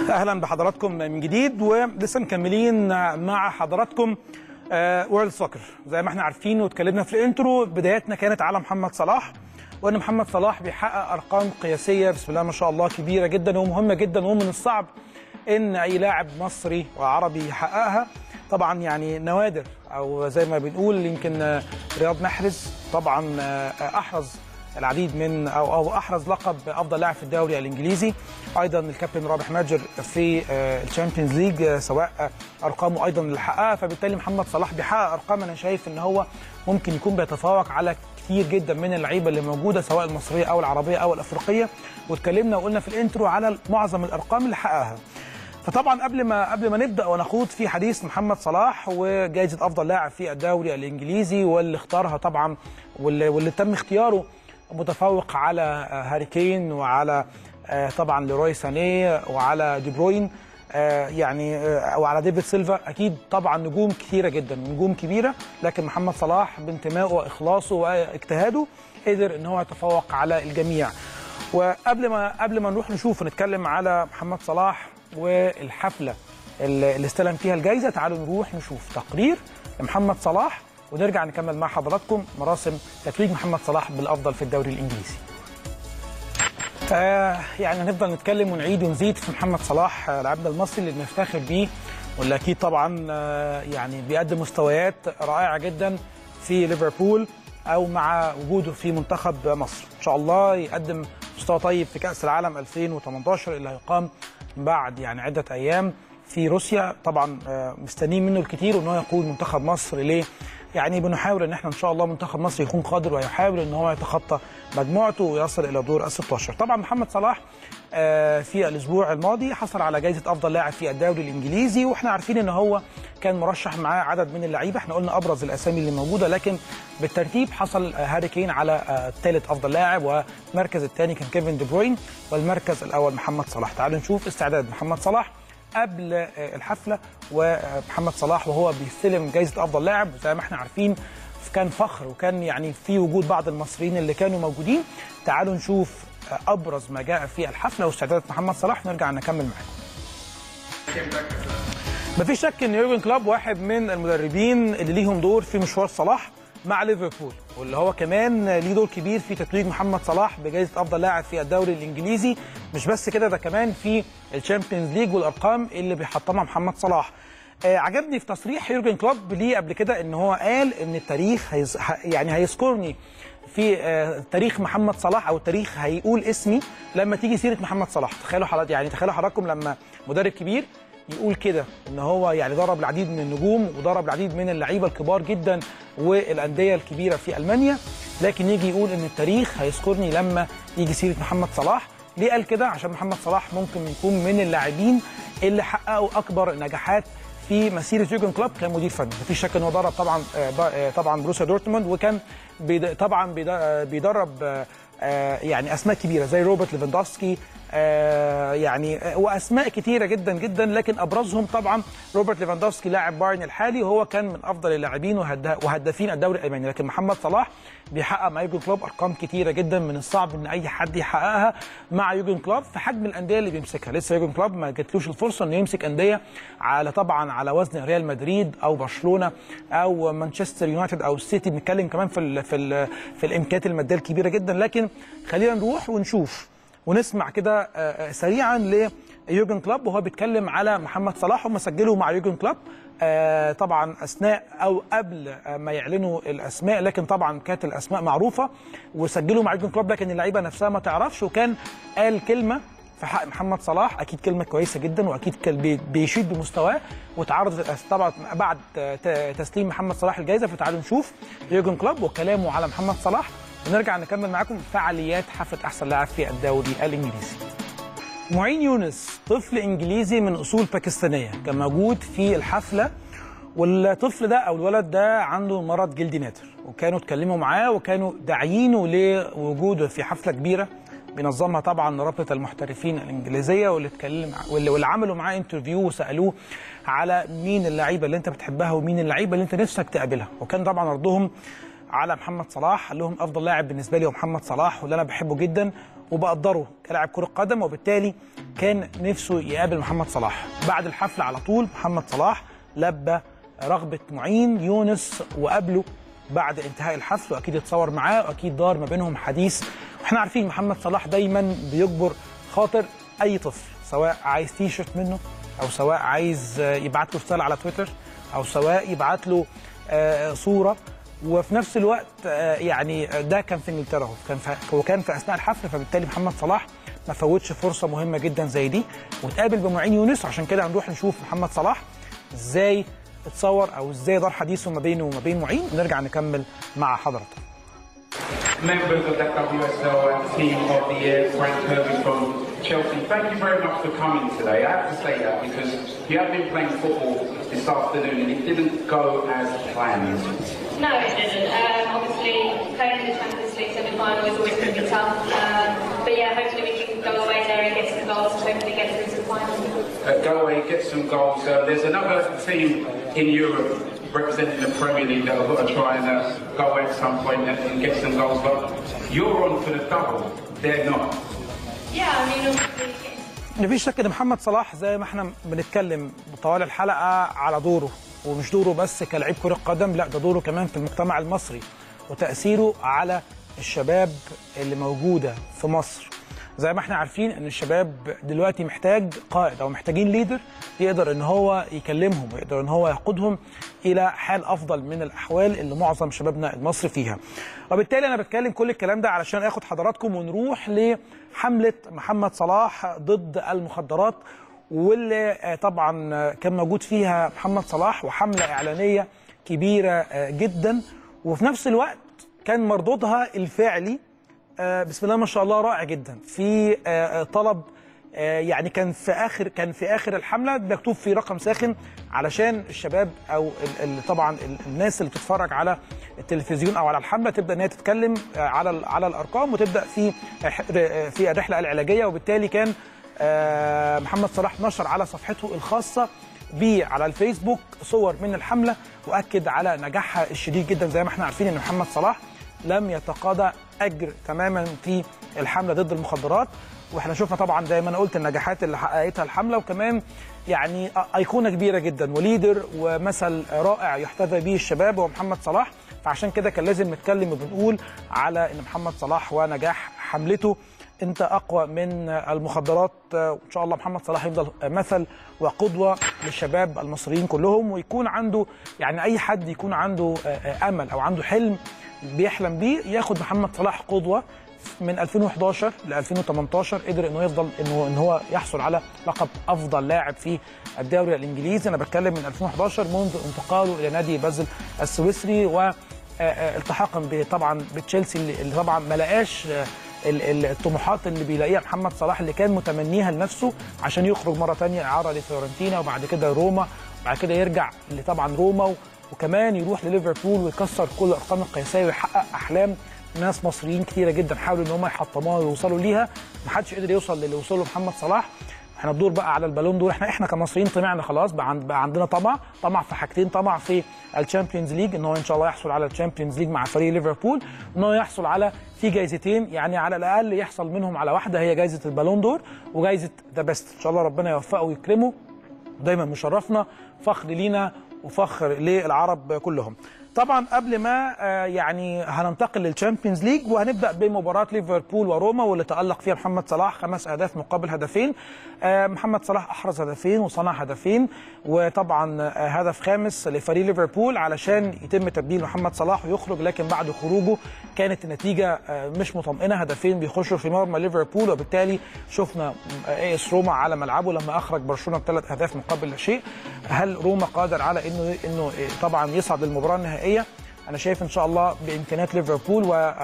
اهلا بحضراتكم من جديد ولسه مكملين مع حضراتكم وورلد سوكر زي ما احنا عارفين واتكلمنا في الانترو بداياتنا كانت على محمد صلاح وان محمد صلاح بيحقق ارقام قياسيه بسم الله ما شاء الله كبيره جدا ومهمه جدا ومن الصعب ان اي لاعب مصري وعربي يحققها طبعا يعني نوادر او زي ما بنقول يمكن رياض محرز طبعا احرز العديد من او او احرز لقب افضل لاعب في الدوري الانجليزي ايضا الكابتن رابح ماجر في الشامبيونز ليج سواء ارقامه ايضا اللي حققها فبالتالي محمد صلاح بيحقق ارقام انا شايف ان هو ممكن يكون بيتفوق على كتير جدا من اللعيبه اللي موجوده سواء المصريه او العربيه او الافريقيه واتكلمنا وقلنا في الانترو على معظم الارقام اللي حققها فطبعا قبل ما قبل ما نبدا ونخوض في حديث محمد صلاح وجائزه افضل لاعب في الدوري الانجليزي واللي اختارها طبعا واللي, واللي تم اختياره متفوق على هاري كين وعلى طبعا ليروي سانيه وعلى دي بروين يعني وعلى ديفيد سيلفا اكيد طبعا نجوم كثيره جدا نجوم كبيره لكن محمد صلاح بانتمائه واخلاصه واجتهاده قدر ان هو يتفوق على الجميع وقبل ما قبل ما نروح نشوف ونتكلم على محمد صلاح والحفله اللي استلم فيها الجائزه تعالوا نروح نشوف تقرير لمحمد صلاح ونرجع نكمل مع حضراتكم مراسم تتويج محمد صلاح بالافضل في الدوري الانجليزي. آه يعني هنفضل نتكلم ونعيد ونزيد في محمد صلاح لاعبنا المصري اللي بنفتخر بيه واللي اكيد طبعا آه يعني بيقدم مستويات رائعه جدا في ليفربول او مع وجوده في منتخب مصر ان شاء الله يقدم مستوى طيب في كاس العالم 2018 اللي هيقام بعد يعني عده ايام في روسيا طبعا مستنيين منه الكثير وان هو يقود منتخب مصر ليه يعني بنحاول ان احنا ان شاء الله منتخب مصر يكون قادر ويحاول ان هو يتخطى مجموعته ويصل الى دور ال 16 طبعا محمد صلاح في الاسبوع الماضي حصل على جائزه افضل لاعب في الدوري الانجليزي واحنا عارفين ان هو كان مرشح معاه عدد من اللعيبه احنا قلنا ابرز الاسامي اللي موجوده لكن بالترتيب حصل هاري كين على ثالث افضل لاعب والمركز الثاني كان كيفن دي بروين والمركز الاول محمد صلاح تعالوا نشوف استعداد محمد صلاح قبل الحفله ومحمد صلاح وهو بيستلم جائزه افضل لاعب زي ما احنا عارفين كان فخر وكان يعني في وجود بعض المصريين اللي كانوا موجودين تعالوا نشوف ابرز ما جاء في الحفله واستعدادات محمد صلاح نرجع نكمل معاكم مفيش شك ان يورجن كلوب واحد من المدربين اللي ليهم دور في مشوار صلاح مع ليفربول واللي هو كمان ليه دور كبير في تتويج محمد صلاح بجائزه افضل لاعب في الدوري الانجليزي مش بس كده ده كمان في الشامبيونز ليج والارقام اللي بيحطمها محمد صلاح آه عجبني في تصريح يورجن كلوب ليه قبل كده ان هو قال ان التاريخ هيز... يعني هيذكرني في آه تاريخ محمد صلاح او التاريخ هيقول اسمي لما تيجي سيره محمد صلاح تخيلوا حضرتك يعني تخيلوا حضراتكم لما مدرب كبير يقول كده ان هو يعني ضرب العديد من النجوم وضرب العديد من اللعيبه الكبار جدا والانديه الكبيره في المانيا لكن يجي يقول ان التاريخ هيذكرني لما يجي سيره محمد صلاح ليه قال كده عشان محمد صلاح ممكن يكون من اللاعبين اللي حققوا اكبر نجاحات في مسيره يورجن كلوب كمدير فني مفيش شك ان هو درب طبعا طبعا بروسيا دورتموند وكان طبعا بيدرب يعني اسماء كبيره زي روبرت ليفاندوفسكي آه يعني واسماء كثيره جدا جدا لكن ابرزهم طبعا روبرت ليفاندوفسكي لاعب بايرن الحالي وهو كان من افضل اللاعبين وهدافين الدوري الالماني لكن محمد صلاح بيحقق مع يوجن كلوب ارقام كثيره جدا من الصعب ان اي حد يحققها مع يوجن كلوب في حجم الانديه اللي بيمسكها لسه يوجن كلوب ما جاتلوش الفرصه انه يمسك انديه على طبعا على وزن ريال مدريد او برشلونه او مانشستر يونايتد او السيتي بنتكلم كمان في ال في ال في الامكانيات الماديه الكبيره جدا لكن خلينا نروح ونشوف ونسمع كده سريعا ليوجن كلوب وهو بيتكلم على محمد صلاح هم سجلوا مع يوجن كلوب طبعا اثناء او قبل ما يعلنوا الاسماء لكن طبعا كانت الاسماء معروفه وسجلوا مع يوجن كلوب لكن اللعيبه نفسها ما تعرفش وكان قال كلمه في حق محمد صلاح اكيد كلمه كويسه جدا واكيد كان بيشيد بمستواه وتعرضت طبعا بعد تسليم محمد صلاح الجائزه فتعالوا نشوف يوجن كلوب وكلامه على محمد صلاح ونرجع نكمل معاكم فعاليات حفله احسن لاعب في الدوري الانجليزي. معين يونس طفل انجليزي من اصول باكستانيه كان موجود في الحفله والطفل ده او الولد ده عنده مرض جلدي نادر وكانوا اتكلموا معاه وكانوا داعيينه لوجوده في حفله كبيره بينظمها طبعا رابطه المحترفين الانجليزيه واللي اتكلم واللي, واللي عملوا معاه انترفيو وسالوه على مين اللعيبه اللي انت بتحبها ومين اللعيبه اللي انت نفسك تقابلها وكان طبعا ردهم على محمد صلاح قال لهم افضل لاعب بالنسبه لي هو محمد صلاح واللي انا بحبه جدا وبقدره كلاعب كره قدم وبالتالي كان نفسه يقابل محمد صلاح بعد الحفله على طول محمد صلاح لبى رغبه معين يونس وقابله بعد انتهاء الحفل واكيد اتصور معاه واكيد دار ما بينهم حديث واحنا عارفين محمد صلاح دايما بيجبر خاطر اي طفل سواء عايز تي شيرت منه او سواء عايز يبعت له رساله على تويتر او سواء يبعت له آه، صوره وفي نفس الوقت آه، يعني ده كان في انجلترا هو كان في هو كان في اثناء الحفل فبالتالي محمد صلاح ما فوتش فرصه مهمه جدا زي دي وتقابل بمعين يونس عشان كده هنروح نشوف محمد صلاح ازاي اتصور او ازاي دار حديثه ما بينه وما بين معين ونرجع نكمل مع حضراتكم members of that WSL team of the year, Frank Kirby from Chelsea. Thank you very much for coming today. I have to say that because you have been playing football this afternoon and it didn't go as planned. No, it didn't. Um, obviously, playing in the Champions League semi-final is always going to be tough. Um, but yeah, hopefully we can go away there and get some goals and hopefully get through to the final. Uh, go away, get some goals. Uh, there's another team in Europe representing the Premier League that have got to try and uh, go away at some point and, and get some goals. But you're on for the double. They're not. Yeah, I mean, obviously, مفيش شك ان محمد صلاح زي ما احنا بنتكلم طوال الحلقه على دوره ومش دوره بس كلاعب كره قدم لا ده دوره كمان في المجتمع المصري وتاثيره على الشباب اللي موجوده في مصر زي ما احنا عارفين ان الشباب دلوقتي محتاج قائد او محتاجين ليدر يقدر ان هو يكلمهم ويقدر ان هو يقودهم الى حال افضل من الاحوال اللي معظم شبابنا المصري فيها وبالتالي انا بتكلم كل الكلام ده علشان اخد حضراتكم ونروح لحمله محمد صلاح ضد المخدرات واللي آه، طبعا آه، كان موجود فيها محمد صلاح وحمله اعلانيه كبيره آه، جدا وفي نفس الوقت كان مردودها الفعلي آه، بسم الله ما شاء الله رائع جدا في آه، آه، طلب آه، يعني كان في اخر كان في اخر الحمله مكتوب في رقم ساخن علشان الشباب او ال- ال- طبعا ال- الناس اللي بتتفرج على التلفزيون او على الحمله تبدا ان هي تتكلم آه، على ال- على الارقام وتبدا في آه، في الرحله العلاجيه وبالتالي كان آه، محمد صلاح نشر على صفحته الخاصه بيه على الفيسبوك صور من الحمله واكد على نجاحها الشديد جدا زي ما احنا عارفين ان محمد صلاح لم يتقاضى اجر تماما في الحمله ضد المخدرات واحنا شفنا طبعا زي ما انا قلت النجاحات اللي حققتها الحمله وكمان يعني ايقونه كبيره جدا وليدر ومثل رائع يحتذى به الشباب هو محمد صلاح فعشان كده كان لازم نتكلم وبنقول على ان محمد صلاح ونجاح حملته انت اقوى من المخدرات وان شاء الله محمد صلاح يفضل مثل وقدوه للشباب المصريين كلهم ويكون عنده يعني اي حد يكون عنده امل او عنده حلم بيحلم بيه ياخد محمد صلاح قدوه من 2011 ل 2018 قدر انه يفضل انه ان هو يحصل على لقب افضل لاعب في الدوري الانجليزي انا بتكلم من 2011 منذ انتقاله الى نادي بازل السويسري و التحاقا طبعا بتشيلسي اللي طبعا ما لقاش الطموحات اللي بيلاقيها محمد صلاح اللي كان متمنيها لنفسه عشان يخرج مره ثانيه اعاره لفيورنتينا وبعد كده روما وبعد كده يرجع لطبعا روما وكمان يروح لليفربول ويكسر كل الارقام القياسيه ويحقق احلام ناس مصريين كتيره جدا حاولوا ان هم يحطموها ويوصلوا ليها ما حدش قدر يوصل للي وصل له محمد صلاح احنا الدور بقى على البالون دور احنا احنا كمصريين طمعنا خلاص بقى, عند بقى عندنا طمع طمع في حاجتين طمع في الشامبيونز ليج ان هو ان شاء الله يحصل على الشامبيونز ليج مع فريق ليفربول ان هو يحصل على في جايزتين يعني على الاقل يحصل منهم على واحده هي جايزه البالون دور وجايزه ذا بيست ان شاء الله ربنا يوفقه ويكرمه دايما مشرفنا فخر لينا وفخر للعرب كلهم طبعا قبل ما يعني هننتقل للشامبيونز ليج وهنبدا بمباراه ليفربول وروما واللي تالق فيها محمد صلاح خمس اهداف مقابل هدفين محمد صلاح احرز هدفين وصنع هدفين وطبعا هدف خامس لفريق ليفربول علشان يتم تبديل محمد صلاح ويخرج لكن بعد خروجه كانت النتيجه مش مطمئنه هدفين بيخشوا في مرمى ليفربول وبالتالي شفنا اي اس روما على ملعبه لما اخرج برشلونه بثلاث اهداف مقابل لا شيء هل روما قادر على انه انه طبعا يصعد للمباراه النهائيه انا شايف ان شاء الله بامكانيات ليفربول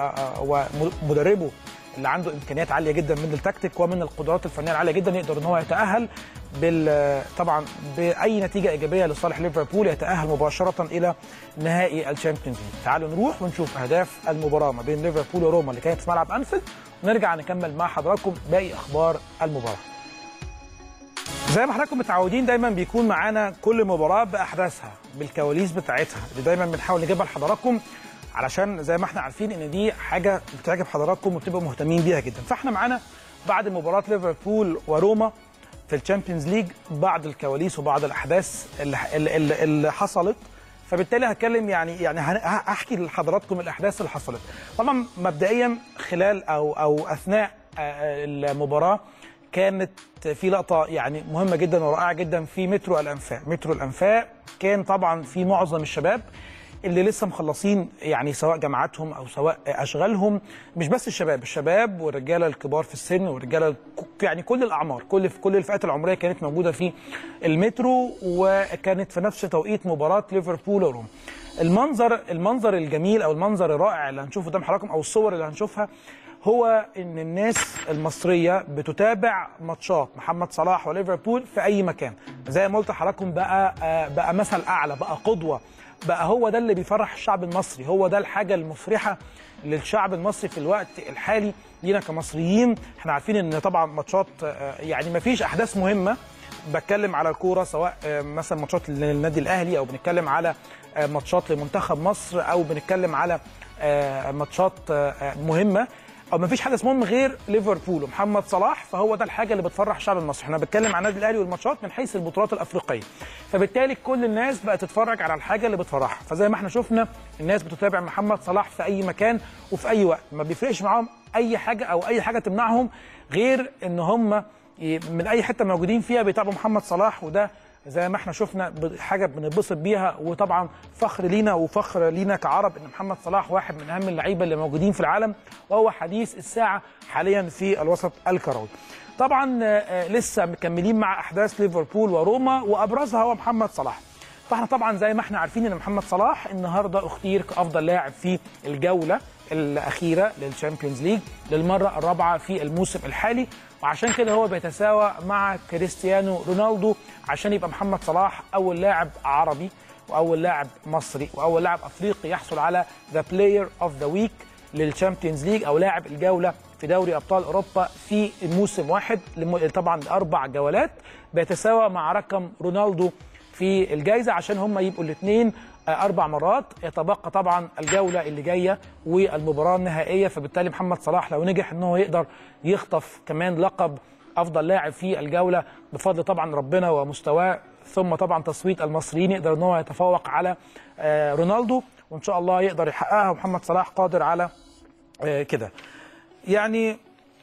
ومدربه اللي عنده امكانيات عاليه جدا من التكتيك ومن القدرات الفنيه العاليه جدا يقدر ان هو يتاهل بال طبعا باي نتيجه ايجابيه لصالح ليفربول يتاهل مباشره الى نهائي الشامبيونز ليج تعالوا نروح ونشوف اهداف المباراه ما بين ليفربول وروما اللي كانت في ملعب انفيلد ونرجع نكمل مع حضراتكم باقي اخبار المباراه زي ما حضراتكم متعودين دايما بيكون معانا كل مباراه باحداثها بالكواليس بتاعتها اللي دايما بنحاول نجيبها لحضراتكم علشان زي ما احنا عارفين ان دي حاجه بتعجب حضراتكم وبتبقوا مهتمين بيها جدا فاحنا معانا بعد مباراه ليفربول وروما في الشامبيونز ليج بعض الكواليس وبعض الاحداث اللي, اللي, اللي حصلت فبالتالي هتكلم يعني يعني هحكي لحضراتكم الاحداث اللي حصلت طبعا مبدئيا خلال او او اثناء المباراه كانت في لقطه يعني مهمه جدا ورائعه جدا في مترو الانفاق مترو الانفاق كان طبعا في معظم الشباب اللي لسه مخلصين يعني سواء جامعاتهم او سواء اشغالهم مش بس الشباب الشباب والرجاله الكبار في السن والرجاله يعني كل الاعمار كل في كل الفئات العمريه كانت موجوده في المترو وكانت في نفس توقيت مباراه ليفربول وروما المنظر المنظر الجميل او المنظر الرائع اللي هنشوفه قدام حضراتكم او الصور اللي هنشوفها هو ان الناس المصريه بتتابع ماتشات محمد صلاح وليفربول في اي مكان زي ما قلت لحضراتكم بقى بقى مثل اعلى بقى قدوه بقى هو ده اللي بيفرح الشعب المصري هو ده الحاجه المفرحه للشعب المصري في الوقت الحالي لينا كمصريين احنا عارفين ان طبعا ماتشات يعني ما فيش احداث مهمه بتكلم على الكوره سواء مثلا ماتشات للنادي الاهلي او بنتكلم على ماتشات لمنتخب مصر او بنتكلم على ماتشات مهمه او ما فيش حدث مهم غير ليفربول ومحمد صلاح فهو ده الحاجه اللي بتفرح الشعب المصري احنا بنتكلم عن النادي الاهلي والماتشات من حيث البطولات الافريقيه فبالتالي كل الناس بقت تتفرج على الحاجه اللي بتفرحها فزي ما احنا شفنا الناس بتتابع محمد صلاح في اي مكان وفي اي وقت ما بيفرقش معاهم اي حاجه او اي حاجه تمنعهم غير ان هم من اي حته موجودين فيها بيتابعوا محمد صلاح وده زي ما احنا شفنا حاجه بنتبسط بيها وطبعا فخر لينا وفخر لينا كعرب ان محمد صلاح واحد من اهم اللعيبه اللي موجودين في العالم وهو حديث الساعه حاليا في الوسط الكروي. طبعا لسه مكملين مع احداث ليفربول وروما وابرزها هو محمد صلاح. فاحنا طبعا زي ما احنا عارفين ان محمد صلاح النهارده اختير كافضل لاعب في الجوله الاخيره للشامبيونز ليج للمره الرابعه في الموسم الحالي وعشان كده هو بيتساوى مع كريستيانو رونالدو عشان يبقى محمد صلاح اول لاعب عربي واول لاعب مصري واول لاعب افريقي يحصل على ذا بلاير اوف ذا ويك للشامبيونز ليج او لاعب الجوله في دوري ابطال اوروبا في موسم واحد طبعا اربع جولات بيتساوى مع رقم رونالدو في الجائزه عشان هم يبقوا الاثنين اربع مرات يتبقى طبعا الجوله اللي جايه والمباراه النهائيه فبالتالي محمد صلاح لو نجح ان هو يقدر يخطف كمان لقب افضل لاعب في الجوله بفضل طبعا ربنا ومستواه ثم طبعا تصويت المصريين يقدر ان هو يتفوق على رونالدو وان شاء الله يقدر يحققها ومحمد صلاح قادر على كده يعني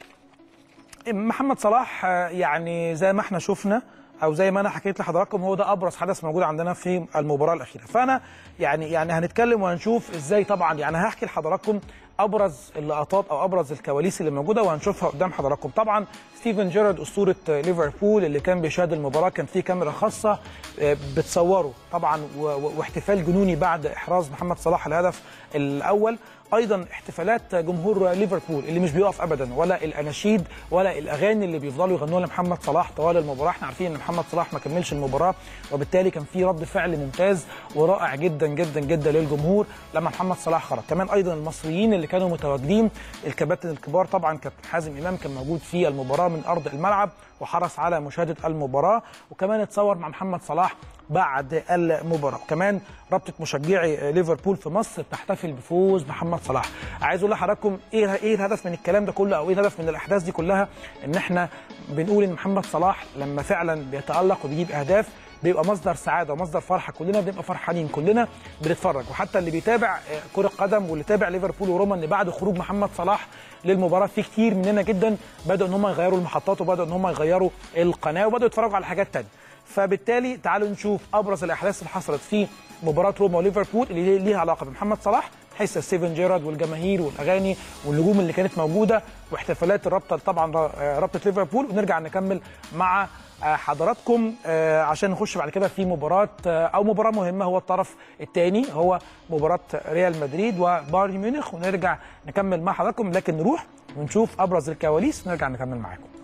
محمد صلاح يعني زي ما احنا شفنا او زي ما انا حكيت لحضراتكم هو ده ابرز حدث موجود عندنا في المباراه الاخيره فانا يعني يعني هنتكلم وهنشوف ازاي طبعا يعني هحكي لحضراتكم ابرز اللقطات او ابرز الكواليس اللي موجوده وهنشوفها قدام حضراتكم طبعا ستيفن جيرارد اسطوره ليفربول اللي كان بيشاهد المباراه كان في كاميرا خاصه بتصوره طبعا واحتفال جنوني بعد احراز محمد صلاح الهدف الاول ايضا احتفالات جمهور ليفربول اللي مش بيقف ابدا ولا الاناشيد ولا الاغاني اللي بيفضلوا يغنوها لمحمد صلاح طوال المباراه احنا عارفين ان محمد صلاح ما كملش المباراه وبالتالي كان في رد فعل ممتاز ورائع جدا جدا جدا للجمهور لما محمد صلاح خرج كمان ايضا المصريين اللي كانوا متواجدين الكباتن الكبار طبعا كابتن حازم امام كان موجود في المباراه من ارض الملعب وحرص على مشاهده المباراه وكمان اتصور مع محمد صلاح بعد المباراه كمان رابطه مشجعي ليفربول في مصر بتحتفل بفوز محمد صلاح عايز اقول لحضراتكم ايه ايه الهدف من الكلام ده كله او ايه الهدف من الاحداث دي كلها ان احنا بنقول ان محمد صلاح لما فعلا بيتالق وبيجيب اهداف بيبقى مصدر سعاده ومصدر فرحه كلنا بنبقى فرحانين كلنا بنتفرج وحتى اللي بيتابع كره قدم واللي تابع ليفربول وروما ان بعد خروج محمد صلاح للمباراه في كتير مننا جدا بداوا ان هم يغيروا المحطات وبداوا ان هم يغيروا القناه وبداوا يتفرجوا على حاجات ثانيه فبالتالي تعالوا نشوف ابرز الاحداث اللي حصلت في مباراه روما وليفربول اللي ليها علاقه بمحمد صلاح حيث ستيفن جيرارد والجماهير والاغاني والنجوم اللي كانت موجوده واحتفالات الرابطه طبعا رابطه ليفربول ونرجع نكمل مع حضراتكم عشان نخش بعد كده في مباراه او مباراه مهمه هو الطرف الثاني هو مباراه ريال مدريد وبايرن ميونخ ونرجع نكمل مع حضراتكم لكن نروح ونشوف ابرز الكواليس ونرجع نكمل معاكم